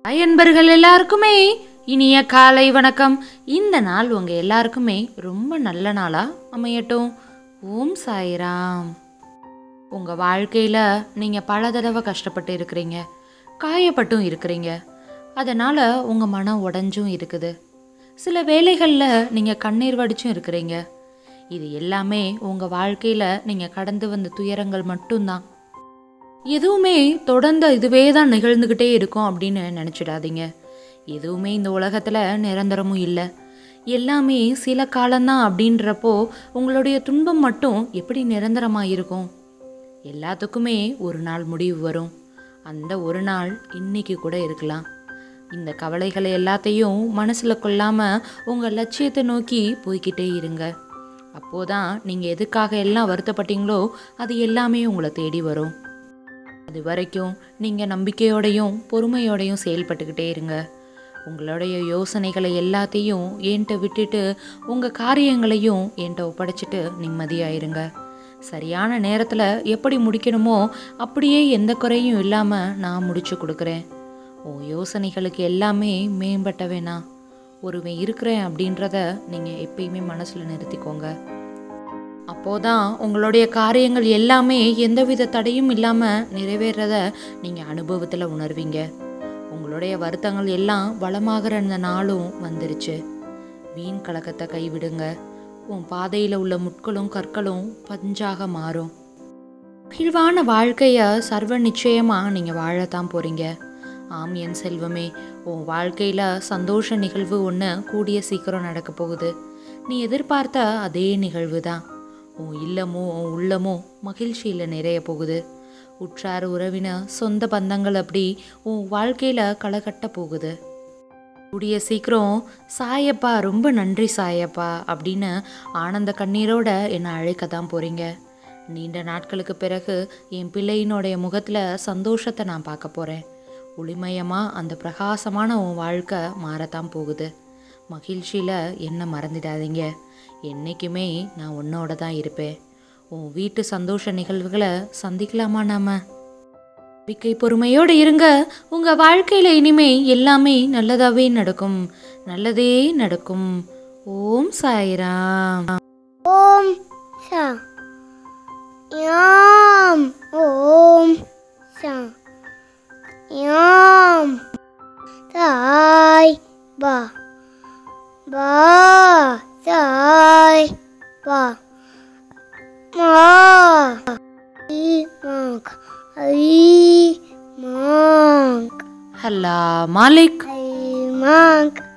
hi அன்பர்கள் எல்லாருக்குமே இனிய காலை வணக்கம் இந்த நாள் உங்கள் எல்லாருக்குமே ரொம்ப நல்ல நாளாக அமையட்டும் ஓம் சாய்ராம் உங்கள் வாழ்க்கையில் நீங்கள் பல தடவை கஷ்டப்பட்டு இருக்கிறீங்க காயப்பட்டும் இருக்கிறீங்க அதனால் உங்கள் மனம் உடஞ்சும் இருக்குது சில வேலைகளில் நீங்கள் கண்ணீர் வடிச்சும் இருக்கிறீங்க இது எல்லாமே உங்கள் வாழ்க்கையில் நீங்கள் கடந்து வந்த துயரங்கள் மட்டும்தான் எதுவுமே தொடர்ந்து இதுவே தான் நிகழ்ந்துக்கிட்டே இருக்கும் அப்படின்னு நினச்சிடாதீங்க எதுவுமே இந்த உலகத்தில் நிரந்தரமும் இல்லை எல்லாமே சில காலம்தான் அப்படின்றப்போ உங்களுடைய துன்பம் மட்டும் எப்படி நிரந்தரமாக இருக்கும் எல்லாத்துக்குமே ஒரு நாள் முடிவு வரும் அந்த ஒரு நாள் இன்னைக்கு கூட இருக்கலாம் இந்த கவலைகளை எல்லாத்தையும் மனசில் கொள்ளாமல் உங்கள் லட்சியத்தை நோக்கி போய்க்கிட்டே இருங்க அப்போதான் நீங்கள் எதுக்காக எல்லாம் வருத்தப்பட்டீங்களோ அது எல்லாமே உங்களை தேடி வரும் அது வரைக்கும் நீங்கள் நம்பிக்கையோடையும் பொறுமையோடையும் செயல்பட்டுக்கிட்டே இருங்க உங்களுடைய யோசனைகளை எல்லாத்தையும் என்கிட்ட விட்டுட்டு உங்கள் காரியங்களையும் என்கிட்ட ஒப்படைச்சிட்டு நிம்மதியாயிருங்க சரியான நேரத்தில் எப்படி முடிக்கணுமோ அப்படியே எந்த குறையும் இல்லாமல் நான் முடிச்சு கொடுக்குறேன் உன் யோசனைகளுக்கு எல்லாமே மேம்பட்ட வேணா ஒருவன் இருக்கிறேன் அப்படின்றத நீங்கள் எப்பயுமே மனசில் நிறுத்திக்கோங்க அப்போதான் உங்களுடைய காரியங்கள் எல்லாமே எந்தவித தடையும் இல்லாமல் நிறைவேறத நீங்கள் அனுபவத்தில் உணர்வீங்க உங்களுடைய வருத்தங்கள் எல்லாம் வளமாகிற அந்த நாளும் வந்துருச்சு வீண் கலக்கத்தை கைவிடுங்க உன் பாதையில் உள்ள முட்களும் கற்களும் பஞ்சாக மாறும் மகிழ்வான வாழ்க்கையை சர்வ நிச்சயமாக நீங்கள் வாழத்தான் போகிறீங்க ஆம் என் செல்வமே உன் வாழ்க்கையில் சந்தோஷ நிகழ்வு ஒன்று கூடிய சீக்கிரம் நடக்க போகுது நீ எதிர்பார்த்த அதே நிகழ்வு தான் உன் இல்லமோ உன் உள்ளமோ மகிழ்ச்சியில் நிறைய போகுது உற்றார் உறவினர் சொந்த பந்தங்கள் அப்படி உன் வாழ்க்கையில் களை கட்ட போகுது கூடிய சீக்கிரம் சாயப்பா ரொம்ப நன்றி சாயப்பா அப்படின்னு ஆனந்த கண்ணீரோட என்னை அழைக்க தான் போகிறீங்க நீண்ட நாட்களுக்கு பிறகு என் பிள்ளையினுடைய முகத்தில் சந்தோஷத்தை நான் பார்க்க போகிறேன் ஒளிமயமாக அந்த பிரகாசமான உன் வாழ்க்கை மாறத்தான் போகுது மகிழ்ச்சியில் என்ன மறந்துடாதீங்க என்றைக்குமே நான் உன்னோட தான் இருப்பேன் உன் வீட்டு சந்தோஷ நிகழ்வுகளை சந்திக்கலாமா நாம நம்பிக்கை பொறுமையோடு இருங்க உங்கள் வாழ்க்கையில் இனிமே எல்லாமே நல்லதாகவே நடக்கும் நல்லதே நடக்கும் ஓம் சாய்ராம் ஓம் சா யாம் ஓம் சா யாம் தாய் பா பா தாய் பா மா ஐ மாக் ஐ மாக் ஹல்லா மாலிக் ஐ மாக்